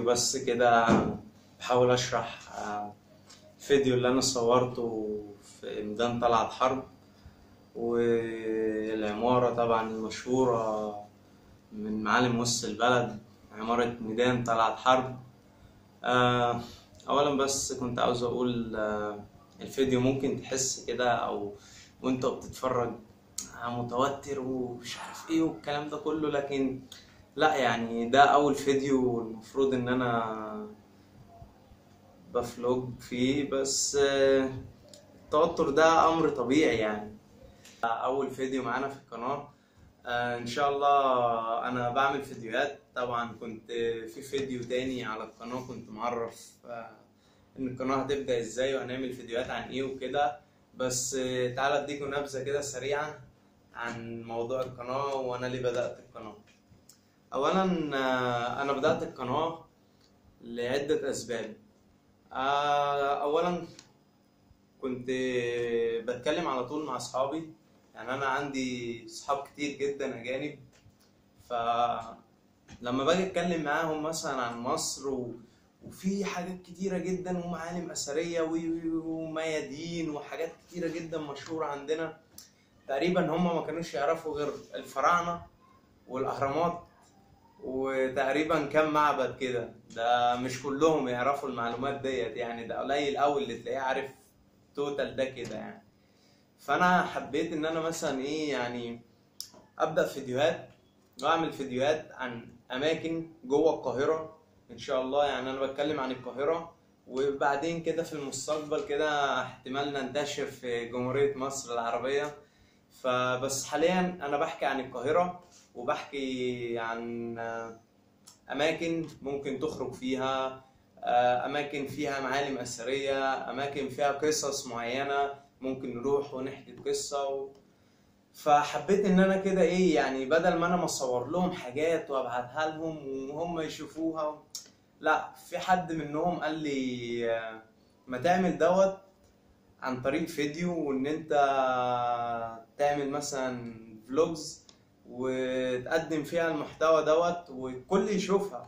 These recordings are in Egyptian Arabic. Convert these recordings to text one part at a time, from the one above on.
فيديو بس كده بحاول اشرح آه، الفيديو اللي انا صورته في ميدان طلعت حرب والعمارة طبعا المشهورة من معالم وسط البلد عمارة ميدان طلعت حرب آه، اولا بس كنت عاوز اقول آه، الفيديو ممكن تحس كده او وانت بتتفرج آه، متوتر ومش عارف ايه والكلام ده كله لكن لا يعني ده اول فيديو المفروض ان انا بفلوج فيه بس آه، التوتر ده امر طبيعي يعني اول فيديو معانا في القناة آه، ان شاء الله انا بعمل فيديوهات طبعا كنت في فيديو تاني على القناة كنت معرف آه، ان القناة هتبدأ ازاي وهنعمل فيديوهات عن ايه وكده بس آه، تعالى اديكم نبذة كده سريعة عن موضوع القناة وانا ليه بدأت القناة اولا آه، انا بدأت القناة لعدة اسباب آه، اولا كنت بتكلم على طول مع اصحابي يعني انا عندي صحاب كتير جدا اجانب فلما باجي اتكلم معاهم مثلا عن مصر و... وفي حاجات كتيرة جدا ومعالم أثرية و- و- وميادين وحاجات كتيرة جدا مشهورة عندنا تقريبا هم ما كانوش يعرفوا غير الفراعنة والأهرامات وتقريبا كام معبد كده ده مش كلهم يعرفوا المعلومات ديت يعني ده قليل قوي اللي تلاقيه عارف توتال ده كده يعني فانا حبيت ان انا مثلا ايه يعني ابدا فيديوهات واعمل فيديوهات عن اماكن جوه القاهره ان شاء الله يعني انا بتكلم عن القاهره وبعدين كده في المستقبل كده احتمال ننتشر في جمهوريه مصر العربيه فبس حاليا انا بحكي عن القاهره وبحكي عن آه، اماكن ممكن تخرج فيها آه، اماكن فيها معالم اثريه اماكن فيها قصص معينه ممكن نروح ونحكي القصه و... فحبيت ان انا كده ايه يعني بدل ما انا ما اصور لهم حاجات وابعتها لهم وهم يشوفوها لا في حد منهم قال لي آه، ما تعمل دوت عن طريق فيديو وان انت تعمل مثلا فلوجز وتقدم فيها المحتوى دوت والكل يشوفها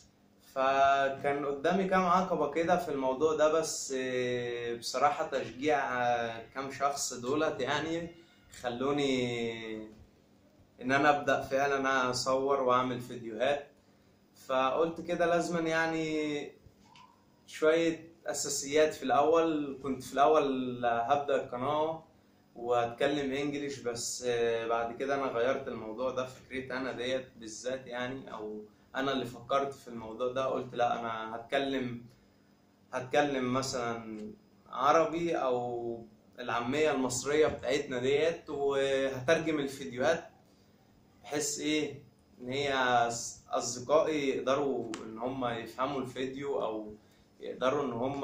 فكان قدامي كام عقبة كده في الموضوع ده بس آه، بصراحة تشجيع آه، كام شخص دولت يعني خلوني ان انا ابدأ فعلا اصور واعمل فيديوهات فقلت كده لازما يعني شوية اساسيات في الاول كنت في الاول هبدأ القناة واتكلم انجليش بس آه، بعد كده انا غيرت الموضوع ده فكرتي انا ديت بالذات يعني او انا اللي فكرت في الموضوع ده قلت لا انا هتكلم هتكلم مثلا عربي او العامية المصرية بتاعتنا ديت وهترجم الفيديوهات بحيث ايه ان هي أص- اصدقائي يقدروا ان هم يفهموا الفيديو او يقدروا ان هم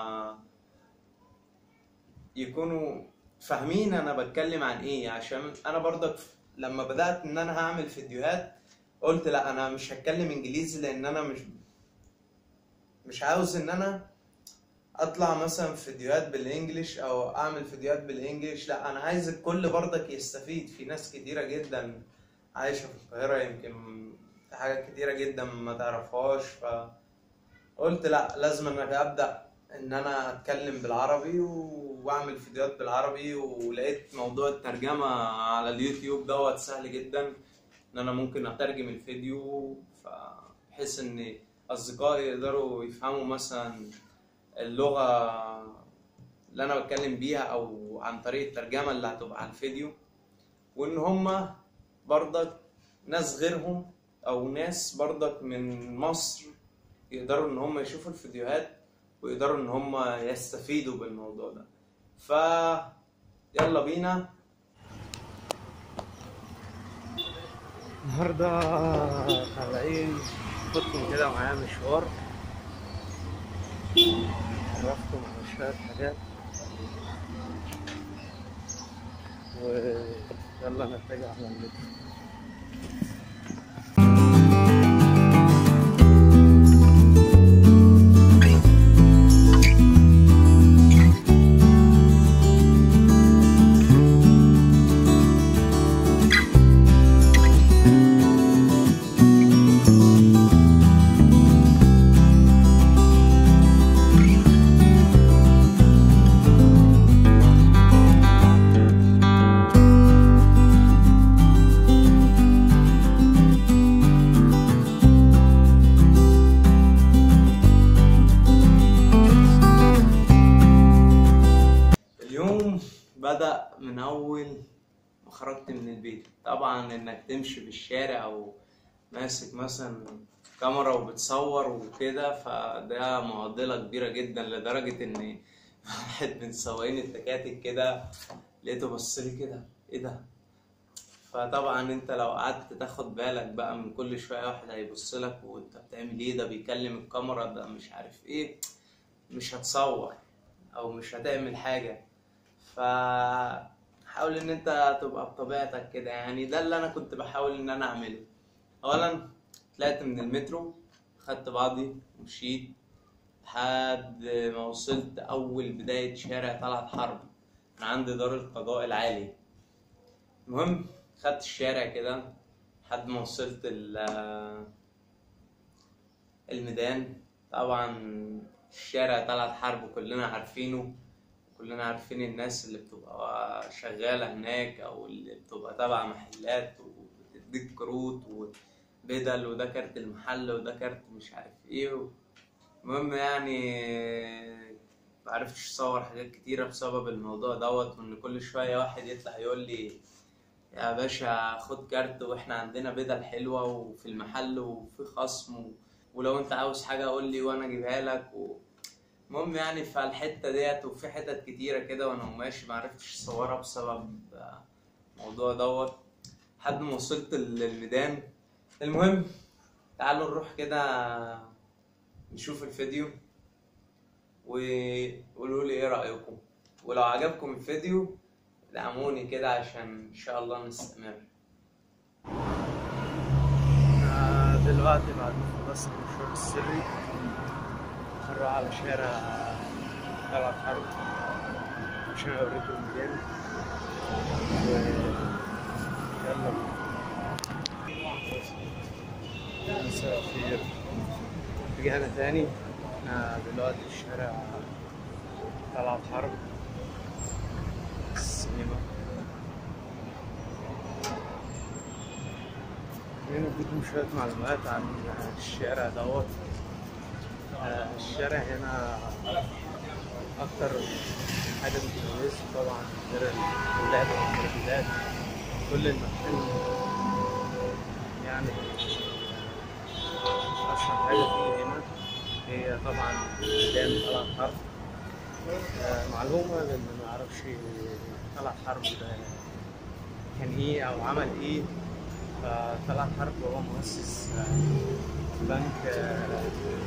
يكونوا فاهمين انا بتكلم عن ايه عشان انا برضك لما بدأت ان انا هعمل فيديوهات قلت لا انا مش هتكلم انجليزي لان انا مش مش عاوز ان انا اطلع مثلا فيديوهات بالانجليش او اعمل فيديوهات بالانجليش لا انا عايز الكل برضك يستفيد في ناس كتيرة جدا عايشة في القاهرة يمكن في حاجات كتيرة جدا ما تعرفهاش فقلت لا لازم انا ابدا ان انا اتكلم بالعربي و- واعمل فيديوهات بالعربي ولقيت موضوع الترجمة على اليوتيوب دوت سهل جدا ان انا ممكن اترجم الفيديو فبحيث ان اصدقائي يقدروا يفهموا مثلا اللغة اللي انا بتكلم بيها او عن طريق الترجمة اللي هتبقى على الفيديو وان هما برضك ناس غيرهم او ناس برضك من مصر يقدروا ان هم يشوفوا الفيديوهات ويقدروا ان هم يستفيدوا بالموضوع ده ف يلا بينا النهارده طالعين خدكم كده معايا مشوار عرفتم على شوية حاجات ويلا نتجه على المترو اول ما خرجت من البيت طبعا انك تمشي في الشارع او ماسك مثلا كاميرا وبتصور وكده فده معضلة كبيرة جدا لدرجة ان واحد من سواقين التكاتك كده لقيته بصلي كده ايه ده فطبعا انت لو قعدت تاخد بالك بقى من كل شوية واحد هيبص لك وانت بتعمل ايه ده بيكلم الكاميرا ده مش عارف ايه مش هتصور او مش هتعمل حاجة فحاول ان انت تبقى بطبيعتك كده يعني ده اللي انا كنت بحاول ان انا اعمله اولا طلعت من المترو خدت بعضي ومشيت لحد ما وصلت اول بداية شارع طلعت حرب من عند دار القضاء العالي المهم خدت الشارع كده لحد ما وصلت ال- الميدان طبعا الشارع طلعت حرب كلنا عارفينه كلنا عارفين الناس اللي بتبقى شغالة هناك أو اللي بتبقى تبع محلات وبتديك كروت وبدل وده كارت المحل وده كارت مش عارف ايه المهم يعني معرفتش أصور حاجات كتيرة بسبب الموضوع دوت وإن كل شوية واحد يطلع يقول لي يا باشا خد كارت واحنا عندنا بدل حلوة وفي المحل وفي خصم و... ولو انت عاوز حاجة قول لي وانا اجيبها لك و... المهم يعني فالحتة ديت وفي حتت كتيرة كده وانا ماشي معرفتش اصورها بسبب آه، الموضوع دوت لحد ما وصلت للميدان المهم تعالوا نروح كده نشوف الفيديو وقولوا لي ايه رأيكم ولو عجبكم الفيديو دعموني كده عشان ان شاء الله نستمر دلوقتي بعد ما خلصت المشوار السري هنروح على شارع طلعت حرب عشان اوريكم المكان و يلا مساء الخير رجعنا تاني احنا دلوقتي في شارع طلعت حرب السينما هنا اديكم شوية معلومات عن الشارع دوت آه، الشارع هنا أكتر حاجة بتميزه طبعا غير اللعب والترابيزات كل المكان يعني أشهر حاجة فيه هنا هي طبعا ميدان طلعت حرب آه، معلومة للي ما يعرفش طلعت حرب ده كان ايه او عمل ايه فطلعت حرب هو مؤسس آه، بنك آه،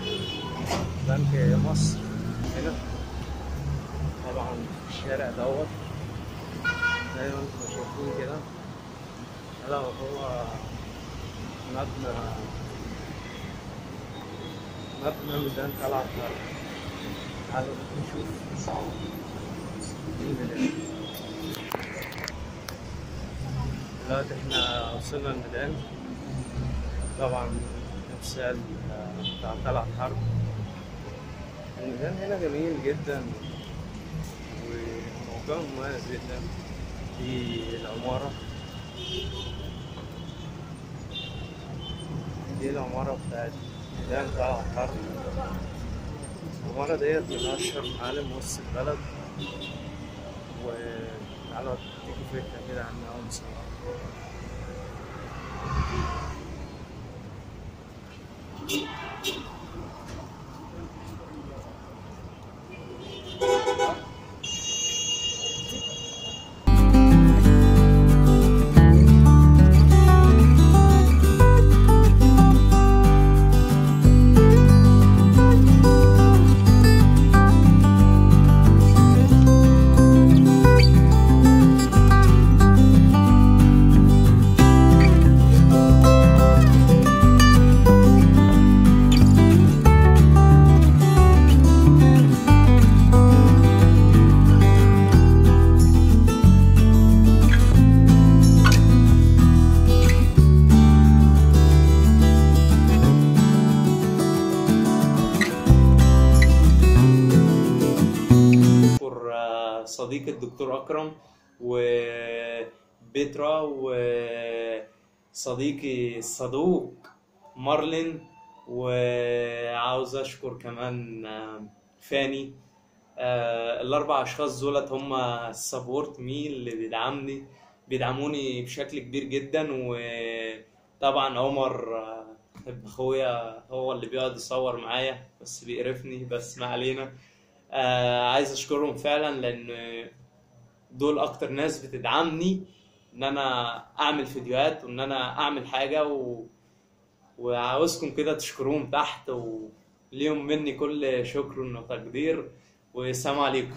بنك مصر هنا طبعا في الشارع دوت زي ما انتم شايفين كده هذا هو مبنى مبنى ميدان طلعت حرب تعالوا نشوف الميدان دلوقتي احنا وصلنا الميدان طبعا تمثال آه، بتاع طلعت حرب الميدان هنا جميل جدا وموضوع مميز جدا في العمارة دي العمارة بتاعت ميدان طلعت حرب العمارة ديت من أشهر معالم وسط البلد وتعالوا أديكم فكرة كده عنها أول بصراحة أشكر آه، صديقي الدكتور أكرم وبيترا وصديقي الصدوق مارلين وعاوز أشكر كمان آه، فاني آه الاربع اشخاص دولت هم السبورت مي اللي بيدعمني بيدعموني بشكل كبير جدا وطبعا عمر آه، ابن اخويا هو اللي بيقعد يصور معايا بس بيقرفني بس ما علينا آه عايز اشكرهم فعلا لان دول اكتر ناس بتدعمني ان انا اعمل فيديوهات وان انا اعمل حاجه و... وعاوزكم كده تشكروهم تحت وليهم مني كل شكر وتقدير والسلام عليكم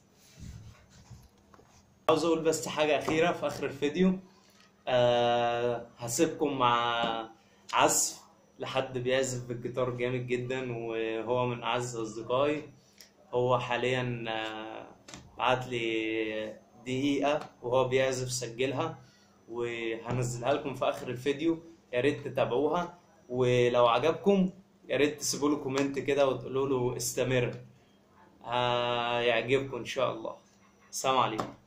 عاوز اقول بس حاجه اخيره في اخر الفيديو أه هسيبكم مع عزف لحد بيعزف بالجيتار جامد جدا وهو من اعز اصدقائي هو حاليا آه، بعت لي دقيقة وهو بيعزف سجلها وهنزلها لكم في آخر الفيديو يا ريت تتابعوها ولو عجبكم يا ريت تسيبوا له كومنت كده وتقولوا له استمر هيعجبكم إن شاء الله السلام عليكم